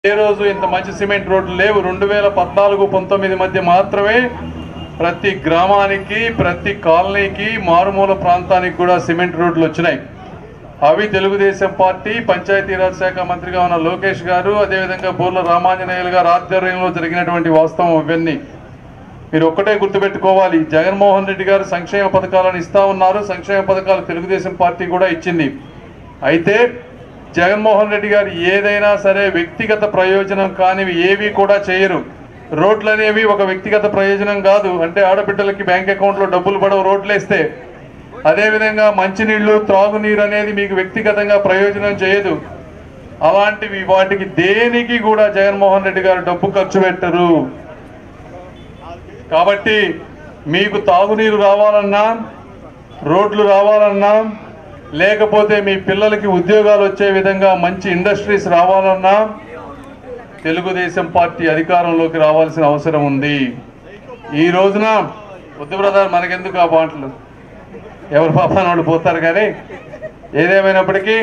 ఏ రోజు ఇంత మంచి సిమెంట్ రోడ్లు లేవు రెండు వేల పద్నాలుగు పంతొమ్మిది మధ్య మాత్రమే ప్రతి గ్రామానికి ప్రతి కాలనీకి మారుమూల ప్రాంతానికి కూడా సిమెంట్ రోడ్లు వచ్చినాయి అవి తెలుగుదేశం పార్టీ పంచాయతీరాజ్ శాఖ మంత్రిగా ఉన్న లోకేష్ గారు అదేవిధంగా బూర్ల రామాంజనేయులు గారు ఆధ్వర్యంలో జరిగినటువంటి వాస్తవం ఇవన్నీ మీరు ఒక్కటే గుర్తుపెట్టుకోవాలి జగన్మోహన్ రెడ్డి గారు సంక్షేమ పథకాలను ఇస్తా ఉన్నారు సంక్షేమ పథకాలు తెలుగుదేశం పార్టీ కూడా ఇచ్చింది అయితే జగన్మోహన్ రెడ్డి గారు ఏదైనా సరే వ్యక్తిగత ప్రయోజనం కానివి ఏవి కూడా చేయరు రోడ్లు అనేవి ఒక వ్యక్తిగత ప్రయోజనం కాదు అంటే ఆడబిడ్డలకి బ్యాంక్ అకౌంట్లో డబ్బులు పడవు రోడ్లు వేస్తే అదేవిధంగా మంచినీళ్లు త్రాగునీరు అనేది మీకు వ్యక్తిగతంగా ప్రయోజనం చేయదు అలాంటివి వాటికి దేనికి కూడా జగన్మోహన్ రెడ్డి గారు డబ్బు ఖర్చు పెట్టరు కాబట్టి మీకు తాగునీరు రావాలన్నా రోడ్లు రావాలన్నా లేకపోతే మీ పిల్లలకి ఉద్యోగాలు వచ్చే విధంగా మంచి ఇండస్ట్రీస్ రావాలన్నా తెలుగుదేశం పార్టీ అధికారంలోకి రావాల్సిన అవసరం ఉంది ఈ రోజున వద్దు బ్రదర్ మనకెందుకు ఆ బాటలు ఎవరు పాపాన వాళ్ళు పోతారు కానీ ఏదేమైనప్పటికీ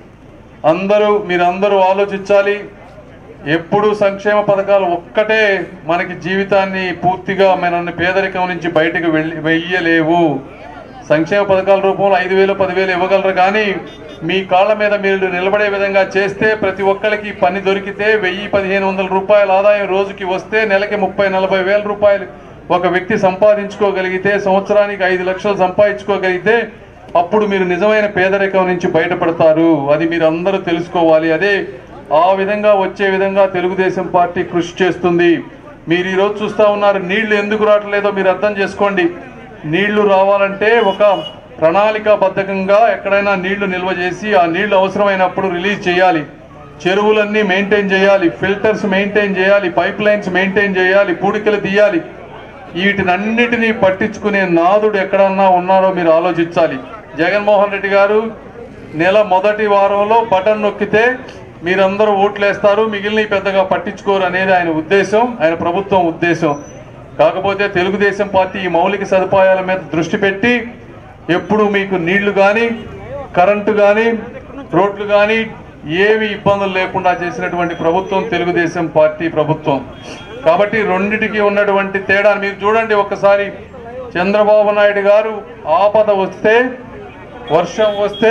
అందరూ మీరందరూ ఆలోచించాలి ఎప్పుడు సంక్షేమ పథకాలు ఒక్కటే మనకి జీవితాన్ని పూర్తిగా మనల్ని పేదరికం నుంచి బయటకు వెళ్ళి వెయ్యలేవు సంక్షేమ పథకాల రూపంలో ఐదు వేలు పదివేలు ఇవ్వగలరు కానీ మీ కాళ్ళ మీద మీరు నిలబడే విధంగా చేస్తే ప్రతి ఒక్కరికి పని దొరికితే వెయ్యి పదిహేను వందల రూపాయల ఆదాయం రోజుకి వస్తే నెలకి ముప్పై నలభై వేల రూపాయలు ఒక వ్యక్తి సంపాదించుకోగలిగితే సంవత్సరానికి ఐదు లక్షలు సంపాదించుకోగలిగితే అప్పుడు మీరు నిజమైన పేదరికం నుంచి బయటపడతారు అది మీరు అందరూ తెలుసుకోవాలి అదే ఆ విధంగా వచ్చే విధంగా తెలుగుదేశం పార్టీ కృషి చేస్తుంది మీరు ఈరోజు చూస్తూ ఉన్నారు నీళ్లు ఎందుకు రావట్లేదో మీరు అర్థం చేసుకోండి నీళ్లు రావాలంటే ఒక ప్రణాళికాబద్ధకంగా ఎక్కడైనా నీళ్లు నిల్వ చేసి ఆ నీళ్లు అవసరమైనప్పుడు రిలీజ్ చేయాలి చెరువులన్నీ మెయింటైన్ చేయాలి ఫిల్టర్స్ మెయింటైన్ చేయాలి పైప్ లైన్స్ మెయింటైన్ చేయాలి పూడికలు తీయాలి వీటినన్నిటినీ పట్టించుకునే నాదుడు ఎక్కడన్నా ఉన్నారో మీరు ఆలోచించాలి జగన్మోహన్ రెడ్డి గారు నెల మొదటి వారంలో బటన్ నొక్కితే మీరందరూ ఓట్లేస్తారు మిగిలిన పెద్దగా పట్టించుకోరు అనేది ఆయన ఉద్దేశం ఆయన ప్రభుత్వం ఉద్దేశం కాకపోతే తెలుగుదేశం పార్టీ ఈ మౌలిక సదుపాయాల మీద దృష్టి పెట్టి ఎప్పుడు మీకు నీళ్లు కానీ కరెంటు కానీ రోడ్లు కానీ ఏవి ఇబ్బందులు లేకుండా చేసినటువంటి ప్రభుత్వం తెలుగుదేశం పార్టీ ప్రభుత్వం కాబట్టి రెండిటికి ఉన్నటువంటి తేడా మీరు చూడండి ఒక్కసారి చంద్రబాబు నాయుడు గారు ఆపద వస్తే వర్షం వస్తే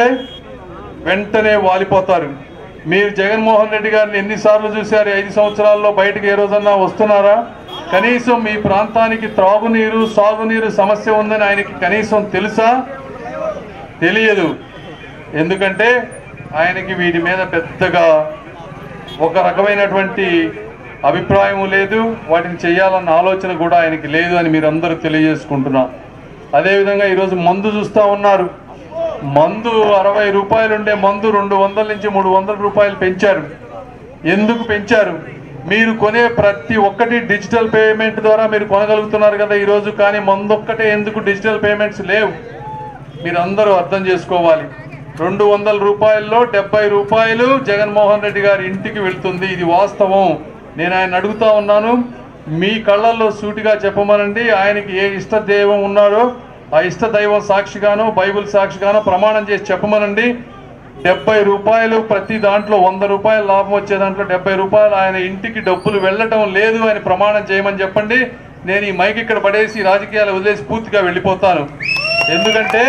వెంటనే వాలిపోతారు మీరు జగన్మోహన్ రెడ్డి గారిని ఎన్నిసార్లు చూశారు ఐదు సంవత్సరాల్లో బయటకు ఏ రోజన్నా వస్తున్నారా కనీసం మీ ప్రాంతానికి త్రాగునీరు సాగునీరు సమస్య ఉందని ఆయనకి కనీసం తెలుసా తెలియదు ఎందుకంటే ఆయనకి వీటి మీద పెద్దగా ఒక రకమైనటువంటి అభిప్రాయం లేదు వాటిని చేయాలన్న ఆలోచన కూడా ఆయనకి లేదు అని మీరు అందరూ తెలియజేసుకుంటున్నాం అదేవిధంగా ఈరోజు మందు చూస్తూ ఉన్నారు మందు అరవై రూపాయలు ఉండే మందు రెండు వందల నుంచి మూడు వందల రూపాయలు పెంచారు ఎందుకు పెంచారు మీరు కొనే ప్రతి ఒక్కటి డిజిటల్ పేమెంట్ ద్వారా మీరు కొనగలుగుతున్నారు కదా ఈరోజు కానీ మందు ఒక్కటే ఎందుకు డిజిటల్ పేమెంట్స్ లేవు మీరు అందరూ అర్థం చేసుకోవాలి రెండు వందల రూపాయల్లో డెబ్బై రూపాయలు జగన్మోహన్ రెడ్డి గారి ఇంటికి వెళ్తుంది ఇది వాస్తవం నేను ఆయన అడుగుతా ఉన్నాను మీ కళ్ళల్లో సూటిగా చెప్పమనండి ఆయనకి ఏ ఇష్ట దైవం ఉన్నారో ఆ ఇష్ట దైవం సాక్షిగానో బైబిల్ సాక్షిగానో ప్రమాణం చేసి చెప్పమనండి డెబ్బై రూపాయలు ప్రతి దాంట్లో వంద రూపాయలు లాభం వచ్చే దాంట్లో డెబ్బై రూపాయలు ఆయన ఇంటికి డబ్బులు వెళ్ళటం లేదు అని ప్రమాణం చేయమని చెప్పండి నేను ఈ మైక్ ఇక్కడ పడేసి రాజకీయాలు వదిలేసి పూర్తిగా వెళ్ళిపోతాను ఎందుకంటే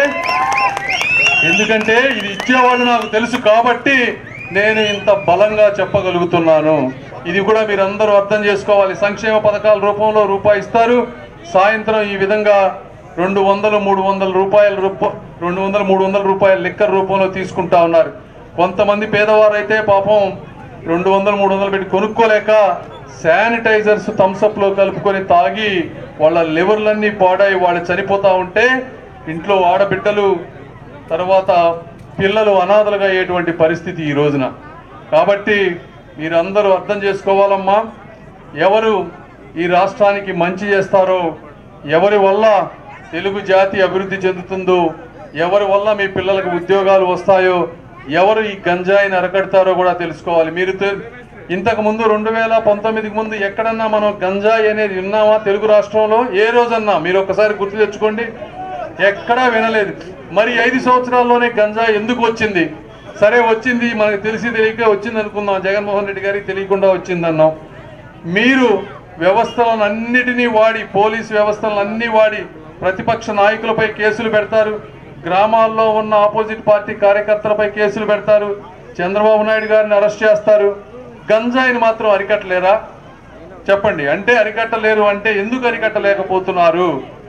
ఎందుకంటే ఇది ఇచ్చేవాళ్ళు నాకు తెలుసు కాబట్టి నేను ఇంత బలంగా చెప్పగలుగుతున్నాను ఇది కూడా మీరందరూ అర్థం చేసుకోవాలి సంక్షేమ పథకాల రూపంలో రూపాయి ఇస్తారు సాయంత్రం ఈ విధంగా రెండు వందలు మూడు వందల రూపాయల రూప రెండు వందల మూడు వందల రూపాయల లిక్కర్ రూపంలో తీసుకుంటా ఉన్నారు కొంతమంది పేదవారు అయితే పాపం రెండు వందలు మూడు వందలు పెట్టి కొనుక్కోలేక శానిటైజర్స్ థమ్స్అప్లో కలుపుకొని తాగి వాళ్ళ లివర్లన్నీ పాడై వాళ్ళు చనిపోతా ఉంటే ఇంట్లో ఆడబిడ్డలు తర్వాత పిల్లలు అనాథలుగా అయ్యేటువంటి పరిస్థితి ఈ రోజున కాబట్టి మీరందరూ అర్థం చేసుకోవాలమ్మా ఎవరు ఈ రాష్ట్రానికి మంచి చేస్తారో ఎవరి వల్ల తెలుగు జాతి అభివృద్ధి చెందుతుందో ఎవరి వల్ల మీ పిల్లలకు ఉద్యోగాలు వస్తాయో ఎవరు ఈ గంజాయిని అరకడతారో కూడా తెలుసుకోవాలి మీరు తె- ఇంతకు ముందు రెండు వేల పంతొమ్మిదికి ముందు ఎక్కడన్నా మనం గంజాయి అనేది విన్నామా తెలుగు రాష్ట్రంలో ఏ రోజన్నా మీరు ఒక్కసారి గుర్తు తెచ్చుకోండి ఎక్కడా వినలేదు మరి ఐదు సంవత్సరాల్లోనే గంజాయి ఎందుకు వచ్చింది సరే వచ్చింది మనకు తెలిసి తెలియక వచ్చింది అనుకుందాం జగన్మోహన్ రెడ్డి గారికి తెలియకుండా వచ్చిందన్నాం మీరు వ్యవస్థలను అన్నిటినీ వాడి పోలీస్ వ్యవస్థలను అన్ని వాడి ప్రతిపక్ష నాయకులపై కేసులు పెడతారు గ్రామాల్లో ఉన్న ఆపోజిట్ పార్టీ కార్యకర్తలపై కేసులు పెడతారు చంద్రబాబు నాయుడు గారిని అరెస్ట్ చేస్తారు గంజాయిని మాత్రం అరికట్టలేరా చెప్పండి అంటే అరికట్టలేరు అంటే ఎందుకు అరికట్టలేకపోతున్నారు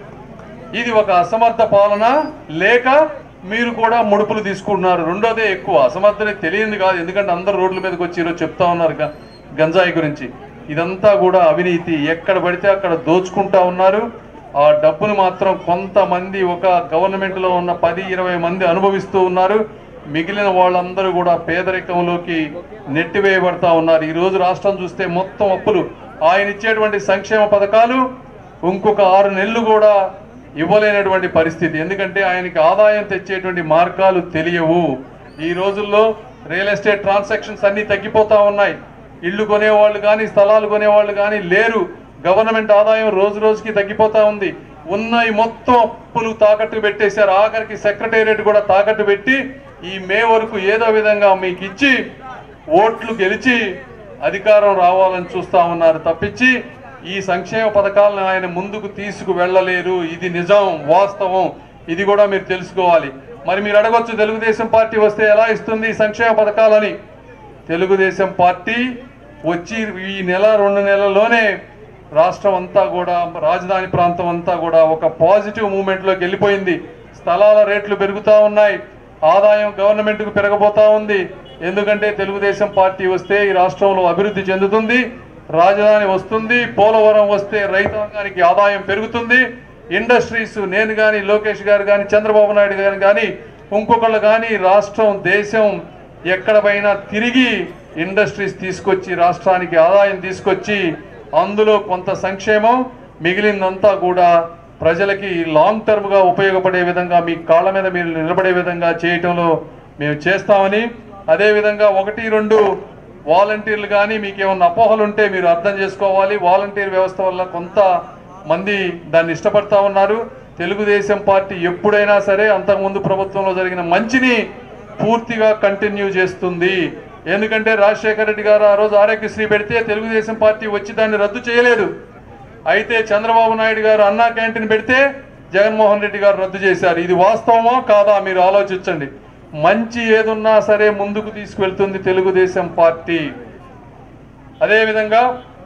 ఇది ఒక అసమర్థ పాలన లేక మీరు కూడా ముడుపులు తీసుకుంటున్నారు రెండోదే ఎక్కువ అసమర్థనే తెలియదు కాదు ఎందుకంటే అందరు రోడ్ల మీదకి వచ్చి ఈరోజు చెప్తా ఉన్నారు గ- గంజాయి గురించి ఇదంతా కూడా అవినీతి ఎక్కడ పడితే అక్కడ దోచుకుంటా ఉన్నారు ఆ డబ్బును మాత్రం కొంతమంది ఒక గవర్నమెంట్ లో ఉన్న పది ఇరవై మంది అనుభవిస్తూ ఉన్నారు మిగిలిన వాళ్ళందరూ కూడా పేదరికంలోకి నెట్టివేయబడతా ఉన్నారు ఈ రోజు రాష్ట్రం చూస్తే మొత్తం అప్పులు ఆయన ఇచ్చేటువంటి సంక్షేమ పథకాలు ఇంకొక ఆరు నెలలు కూడా ఇవ్వలేనటువంటి పరిస్థితి ఎందుకంటే ఆయనకి ఆదాయం తెచ్చేటువంటి మార్గాలు తెలియవు ఈ రోజుల్లో రియల్ ఎస్టేట్ ట్రాన్సాక్షన్స్ అన్ని తగ్గిపోతా ఉన్నాయి ఇల్లు కొనేవాళ్ళు కానీ స్థలాలు కొనేవాళ్ళు కానీ లేరు గవర్నమెంట్ ఆదాయం రోజు రోజుకి తగ్గిపోతా ఉంది ఉన్నాయి మొత్తం అప్పులు తాకట్టు పెట్టేశారు ఆఖరికి సెక్రటేరియట్ కూడా తాకట్టు పెట్టి ఈ మే వరకు ఏదో విధంగా మీకు ఇచ్చి ఓట్లు గెలిచి అధికారం రావాలని చూస్తా ఉన్నారు తప్పించి ఈ సంక్షేమ పథకాలను ఆయన ముందుకు తీసుకు వెళ్ళలేరు ఇది నిజం వాస్తవం ఇది కూడా మీరు తెలుసుకోవాలి మరి మీరు అడగొచ్చు తెలుగుదేశం పార్టీ వస్తే ఎలా ఇస్తుంది ఈ సంక్షేమ పథకాలని తెలుగుదేశం పార్టీ వచ్చి ఈ నెల రెండు నెలల్లోనే రాష్ట్రం అంతా కూడా రాజధాని ప్రాంతం అంతా కూడా ఒక పాజిటివ్ మూమెంట్ లోకి వెళ్ళిపోయింది స్థలాల రేట్లు పెరుగుతా ఉన్నాయి ఆదాయం గవర్నమెంట్ కు పెరగబోతా ఉంది ఎందుకంటే తెలుగుదేశం పార్టీ వస్తే ఈ రాష్ట్రంలో అభివృద్ధి చెందుతుంది రాజధాని వస్తుంది పోలవరం వస్తే రైతాంగానికి ఆదాయం పెరుగుతుంది ఇండస్ట్రీస్ నేను కానీ లోకేష్ గారు కానీ చంద్రబాబు నాయుడు గారు కానీ ఇంకొకళ్ళు కానీ రాష్ట్రం దేశం ఎక్కడ పోయినా తిరిగి ఇండస్ట్రీస్ తీసుకొచ్చి రాష్ట్రానికి ఆదాయం తీసుకొచ్చి అందులో కొంత సంక్షేమం మిగిలిందంతా కూడా ప్రజలకి లాంగ్ టర్మ్ గా ఉపయోగపడే విధంగా మీ కాళ్ళ మీద మీరు నిలబడే విధంగా చేయటంలో మేము చేస్తామని అదే విధంగా ఒకటి రెండు వాలంటీర్లు కానీ మీకు ఏమన్నా అపోహలు ఉంటే మీరు అర్థం చేసుకోవాలి వాలంటీర్ వ్యవస్థ వల్ల కొంత మంది దాన్ని ఇష్టపడతా ఉన్నారు తెలుగుదేశం పార్టీ ఎప్పుడైనా సరే అంతకుముందు ప్రభుత్వంలో జరిగిన మంచిని పూర్తిగా కంటిన్యూ చేస్తుంది ఎందుకంటే రాజశేఖర రెడ్డి గారు ఆ రోజు ఆరోగ్యశ్రీ పెడితే తెలుగుదేశం పార్టీ వచ్చి దాన్ని రద్దు చేయలేదు అయితే చంద్రబాబు నాయుడు గారు అన్నా క్యాంటీన్ పెడితే జగన్మోహన్ రెడ్డి గారు రద్దు చేశారు ఇది వాస్తవమా కాదా మీరు ఆలోచించండి మంచి ఏదున్నా సరే ముందుకు తీసుకువెళ్తుంది తెలుగుదేశం పార్టీ అదేవిధంగా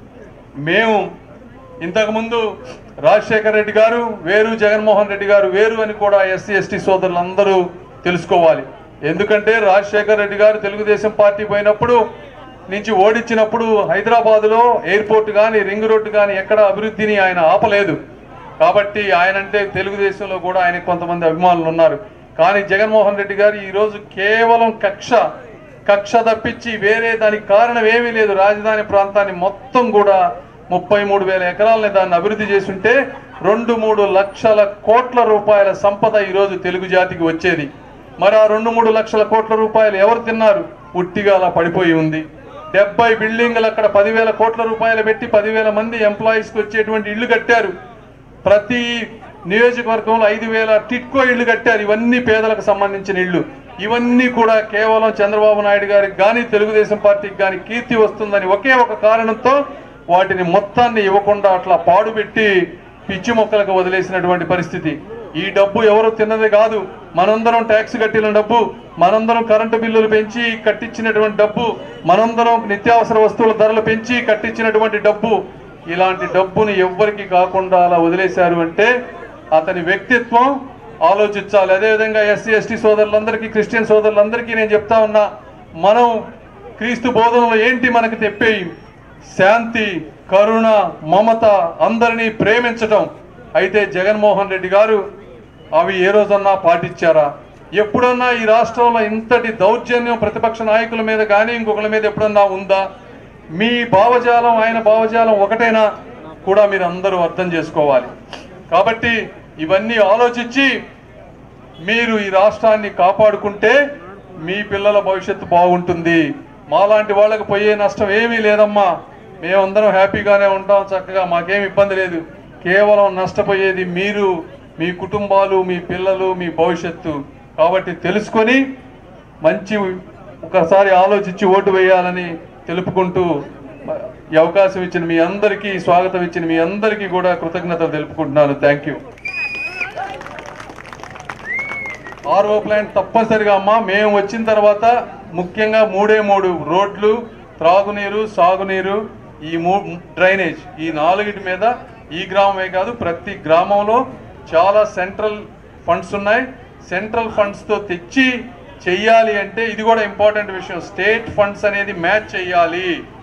మేము ఇంతకుముందు రాజశేఖర రెడ్డి గారు వేరు జగన్మోహన్ రెడ్డి గారు వేరు అని కూడా ఎస్సీ ఎస్టీ సోదరులందరూ తెలుసుకోవాలి ఎందుకంటే రాజశేఖర రెడ్డి గారు తెలుగుదేశం పార్టీ పోయినప్పుడు నుంచి ఓడించినప్పుడు హైదరాబాదులో ఎయిర్పోర్ట్ కానీ రింగ్ రోడ్డు కానీ ఎక్కడ అభివృద్ధిని ఆయన ఆపలేదు కాబట్టి ఆయన అంటే తెలుగుదేశంలో కూడా ఆయనకు కొంతమంది అభిమానులు ఉన్నారు కానీ జగన్మోహన్ రెడ్డి గారు ఈరోజు కేవలం కక్ష కక్ష తప్పించి వేరే దానికి కారణం ఏమీ లేదు రాజధాని ప్రాంతాన్ని మొత్తం కూడా ముప్పై మూడు వేల ఎకరాలని దాన్ని అభివృద్ధి చేసుంటే రెండు మూడు లక్షల కోట్ల రూపాయల సంపద ఈరోజు తెలుగు జాతికి వచ్చేది మరి ఆ రెండు మూడు లక్షల కోట్ల రూపాయలు ఎవరు తిన్నారు ఉట్టిగా అలా పడిపోయి ఉంది డెబ్బై బిల్డింగ్లు అక్కడ పదివేల కోట్ల రూపాయలు పెట్టి పదివేల మంది ఎంప్లాయీస్కి వచ్చేటువంటి ఇల్లు కట్టారు ప్రతి నియోజకవర్గంలో ఐదు వేల టిట్కో ఇళ్లు కట్టారు ఇవన్నీ పేదలకు సంబంధించిన ఇళ్ళు ఇవన్నీ కూడా కేవలం చంద్రబాబు నాయుడు గారికి కానీ తెలుగుదేశం పార్టీకి కానీ కీర్తి వస్తుందని ఒకే ఒక కారణంతో వాటిని మొత్తాన్ని ఇవ్వకుండా అట్లా పాడుపెట్టి పిచ్చి మొక్కలకు వదిలేసినటువంటి పరిస్థితి ఈ డబ్బు ఎవరు తిన్నది కాదు మనందరం ట్యాక్స్ కట్టిన డబ్బు మనందరం కరెంటు బిల్లులు పెంచి కట్టించినటువంటి డబ్బు మనందరం నిత్యావసర వస్తువుల ధరలు పెంచి కట్టించినటువంటి డబ్బు ఇలాంటి డబ్బుని ఎవ్వరికి కాకుండా అలా వదిలేశారు అంటే అతని వ్యక్తిత్వం ఆలోచించాలి అదేవిధంగా ఎస్సీ ఎస్టీ సోదరులందరికీ క్రిస్టియన్ సోదరులందరికీ నేను చెప్తా ఉన్నా మనం క్రీస్తు బోధనలో ఏంటి మనకు తెప్పేయి శాంతి కరుణ మమత అందరినీ ప్రేమించటం అయితే జగన్మోహన్ రెడ్డి గారు అవి ఏ రోజన్నా పాటించారా ఎప్పుడన్నా ఈ రాష్ట్రంలో ఇంతటి దౌర్జన్యం ప్రతిపక్ష నాయకుల మీద కానీ ఇంకొకరి మీద ఎప్పుడన్నా ఉందా మీ భావజాలం ఆయన భావజాలం ఒకటేనా కూడా మీరు అందరూ అర్థం చేసుకోవాలి కాబట్టి ఇవన్నీ ఆలోచించి మీరు ఈ రాష్ట్రాన్ని కాపాడుకుంటే మీ పిల్లల భవిష్యత్తు బాగుంటుంది మాలాంటి వాళ్ళకి పోయే నష్టం ఏమీ లేదమ్మా మేమందరం హ్యాపీగానే ఉంటాం చక్కగా మాకేం ఇబ్బంది లేదు కేవలం నష్టపోయేది మీరు మీ కుటుంబాలు మీ పిల్లలు మీ భవిష్యత్తు కాబట్టి తెలుసుకొని మంచి ఒకసారి ఆలోచించి ఓటు వేయాలని తెలుపుకుంటూ ఈ అవకాశం ఇచ్చిన మీ అందరికీ స్వాగతం ఇచ్చిన మీ అందరికీ కూడా కృతజ్ఞతలు తెలుపుకుంటున్నాను థ్యాంక్ యూ ఆర్ఓ ప్లాంట్ తప్పనిసరిగా అమ్మా మేము వచ్చిన తర్వాత ముఖ్యంగా మూడే మూడు రోడ్లు త్రాగునీరు సాగునీరు ఈ మూ డ్రైనేజ్ ఈ నాలుగిటి మీద ఈ గ్రామమే కాదు ప్రతి గ్రామంలో చాలా సెంట్రల్ ఫండ్స్ ఉన్నాయి సెంట్రల్ ఫండ్స్తో తెచ్చి చెయ్యాలి అంటే ఇది కూడా ఇంపార్టెంట్ విషయం స్టేట్ ఫండ్స్ అనేది మ్యాచ్ చేయాలి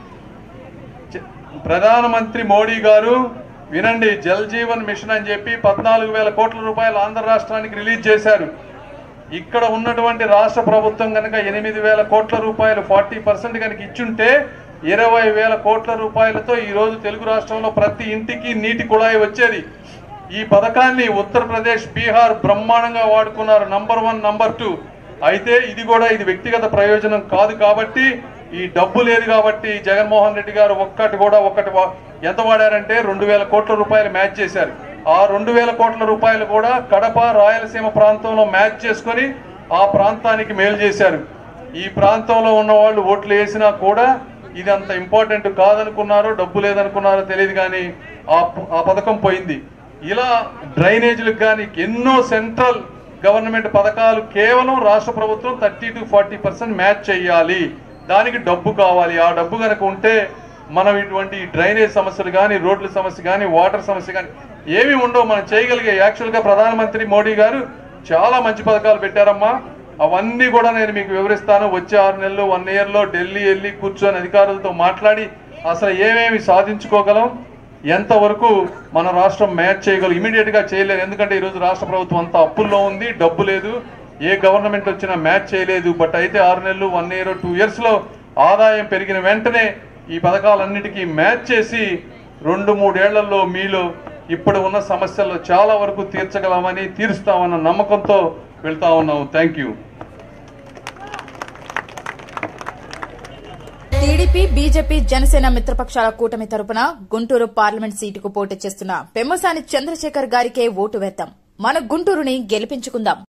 చ- ప్రధానమంత్రి మోడీ గారు వినండి జల్ జీవన్ మిషన్ అని చెప్పి పద్నాలుగు వేల కోట్ల రూపాయలు ఆంధ్ర రాష్ట్రానికి రిలీజ్ చేశారు ఇక్కడ ఉన్నటువంటి రాష్ట్ర ప్రభుత్వం కనుక ఎనిమిది వేల కోట్ల రూపాయలు ఫార్టీ పర్సెంట్ కనుక ఇచ్చుంటే ఇరవై వేల కోట్ల రూపాయలతో ఈ రోజు తెలుగు రాష్ట్రంలో ప్రతి ఇంటికి నీటి కుళాయి వచ్చేది ఈ పథకాన్ని ఉత్తరప్రదేశ్ బీహార్ బ్రహ్మాండంగా వాడుకున్నారు నంబర్ వన్ నంబర్ టూ అయితే ఇది కూడా ఇది వ్యక్తిగత ప్రయోజనం కాదు కాబట్టి ఈ డబ్బు లేదు కాబట్టి జగన్మోహన్ రెడ్డి గారు ఒక్కటి కూడా ఒక్కటి వా- ఎంత వాడారంటే రెండు వేల కోట్ల రూపాయలు మ్యాచ్ చేశారు ఆ రెండు వేల కోట్ల రూపాయలు కూడా కడప రాయలసీమ ప్రాంతంలో మ్యాచ్ చేసుకొని ఆ ప్రాంతానికి మేలు చేశారు ఈ ప్రాంతంలో ఉన్న వాళ్ళు ఓట్లు వేసినా కూడా ఇది అంత ఇంపార్టెంట్ కాదనుకున్నారో డబ్బు లేదనుకున్నారో తెలియదు కానీ ఆ ప- ఆ పథకం పోయింది ఇలా డ్రైనేజీలకు కానీ ఎన్నో సెంట్రల్ గవర్నమెంట్ పథకాలు కేవలం రాష్ట్ర ప్రభుత్వం thirty to forty percent match చేయాలి దానికి డబ్బు కావాలి ఆ డబ్బు కనుక ఉంటే మనం ఇటువంటి డ్రైనేజ్ సమస్యలు కానీ రోడ్ల సమస్య కానీ వాటర్ సమస్య కానీ ఏమి ఉండవు మనం చేయగలిగే యాక్చువల్గా ప్రధానమంత్రి మోడీ గారు చాలా మంచి పథకాలు పెట్టారమ్మా అవన్నీ కూడా నేను మీకు వివరిస్తాను వచ్చే ఆరు నెలలు వన్ ఇయర్లో ఢిల్లీ వెళ్ళి కూర్చొని అధికారులతో మాట్లాడి అసలు ఏమేమి సాధించుకోగలం ఎంతవరకు మన రాష్ట్రం మ్యాచ్ చేయగలం ఇమీడియట్ గా చేయలేదు ఎందుకంటే ఈరోజు రాష్ట్ర ప్రభుత్వం అంతా అప్పుల్లో ఉంది డబ్బు లేదు ఏ గవర్నమెంట్ వచ్చినా మ్యాచ్ చేయలేదు బట్ అయితే ఆరు నెలలు వన్ ఇయర్ టూ ఇయర్స్ లో ఆదాయం పెరిగిన వెంటనే ఈ పథకాలన్నిటికీ మ్యాచ్ చేసి రెండు మూడేళ్లలో మీలో ఇప్పుడు ఉన్న సమస్యల్లో చాలా వరకు తీర్చగలమని తీరుస్తామన్న నమ్మకంతో వెళ్తా ఉన్నాం thank you TDP BJP Janasena మిత్రపక్షాల కూటమి తరపున గుంటూరు పార్లమెంట్ సీటుకు పోటీ చేస్తున్న పెమ్మసాని చంద్రశేఖర్ గారికే ఓటు వేద్దాం మన గుంటూరుని గెలిపించుకుందాం